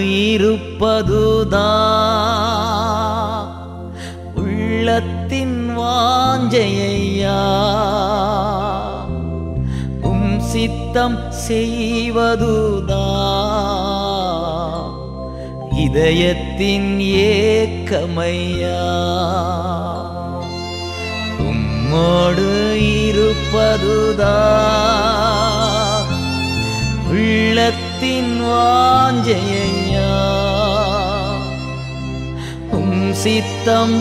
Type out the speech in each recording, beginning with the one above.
இருப்பதுதான் உள்ளத்தின் வாஞ்சையா உம் சித்தம் செய்வதுதான் இதயத்தின் ஏக்கமையா உம்மோடு இருப்பதுதான் உள்ளத்தின் வாஞ்சையா உம் சித்தம்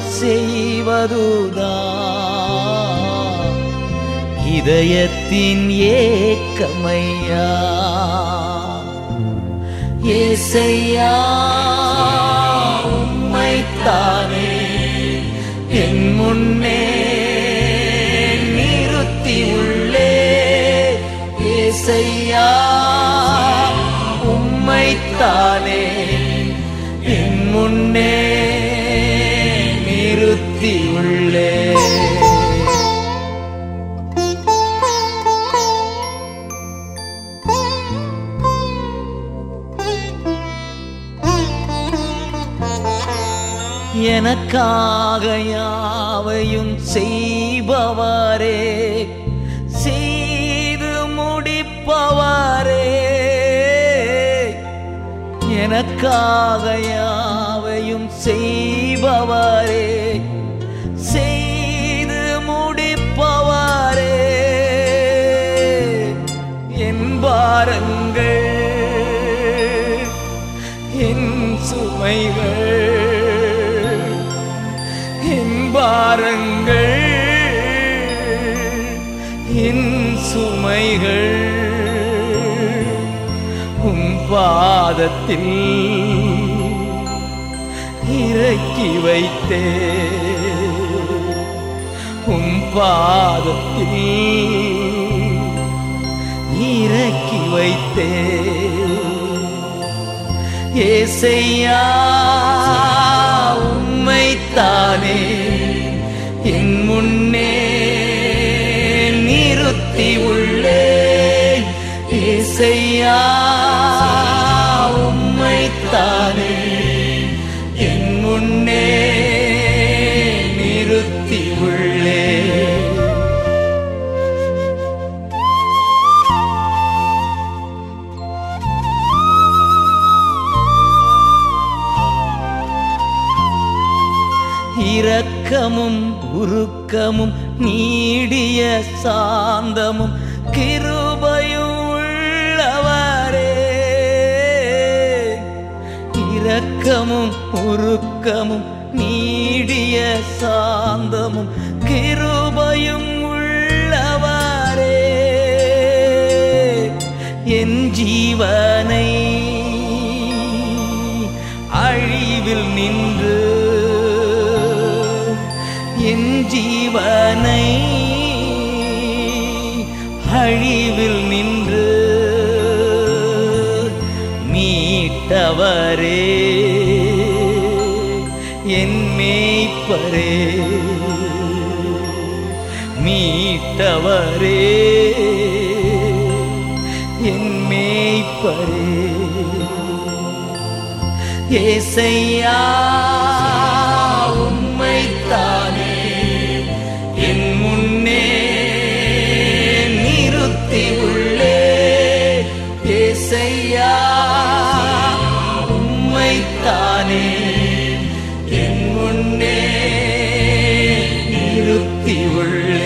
செய்வதுதான் இதயத்தின் ஏக்கமையா ஏசையா உம்மைத்தானே என் முன்னே நிறுத்தி உள்ளே ஏசையா உம்மைத்தானே என் முன்னே நிறுத்தி உள்ளே எனக்காக யாவையும் செய்பவரே செய்து முடிப்பவரே எனக்காக யாவையும் செய்பவரே செய்து முடிப்பவரே என் பாரங்கள் என் சுமைகள் என் பாரங்கள் என் சுமைகள் உம் பாதத்தில் இறக்கி வைத்தே உம் பாதத்தில் இறக்கி வைத்தே ஏசையா உம்மைத்தானே என் முன்னே நிறுத்தி உள்ளே ஏசையா உம்மைத்தானே என் முன்னே நிறுத்தி உள்ளே இரக்கமும் உருக்கமும் நீடிய சாந்தமும் கிருபையும் உள்ளவரே இரக்கமும் உருக்கமும் நீடிய சாந்தமும் கிருபையும் உள்ளவரே என் ஜீவனை அழிவில் நின்று என் ஜீவனை அழிவில் நின்று மீட்டவரே என் மேய்ப்பரே மீட்டவரே என் மேய்ப்பரே ஏசையா உம்மைத்தானே என் முன்னே நிறுத்தி உள்ளே ஏசையா உம்மைத்தானே என் முன்னே நிறுத்தி உள்ளே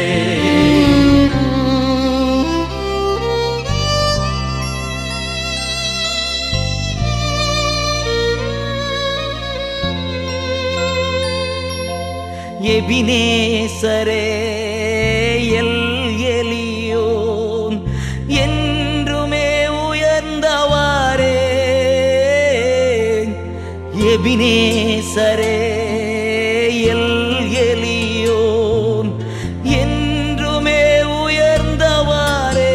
எபினேசரே எல் எலியோன் என்றுமே உயர்ந்தவாரே எபினேசரே எல் எலியோன் என்றுமே உயர்ந்தவாரே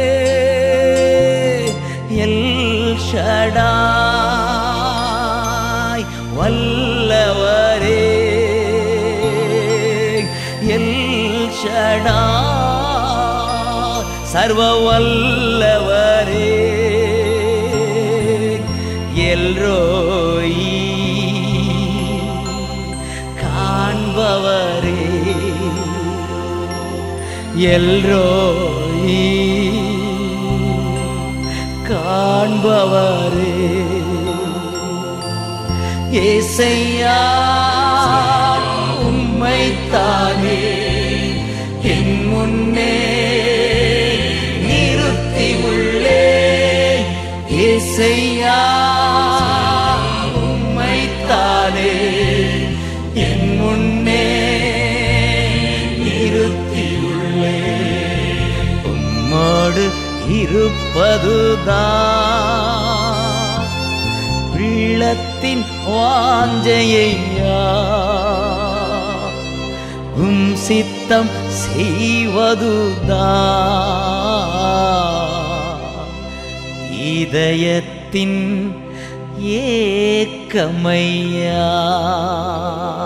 எல் ஷடாய் வல்லவரே எல் ஷடா சர்வ வல்லவரே எல்ரோயி காண்பவரே எல்ரோயி காண்பவரே ஏசையா உம்மைத்தானே என் முன்னே நிறுத்தி உள்ளே ஏசையா உம்மைத்தானே என் முன்னே நிறுத்தி உள்ளே உம்மோடு இருப்பதுதான் உள்ளத்தின் வாஞ்சையா உம் சித்தம் செய்வதுதான் இதயத்தின் ஏக்கமையா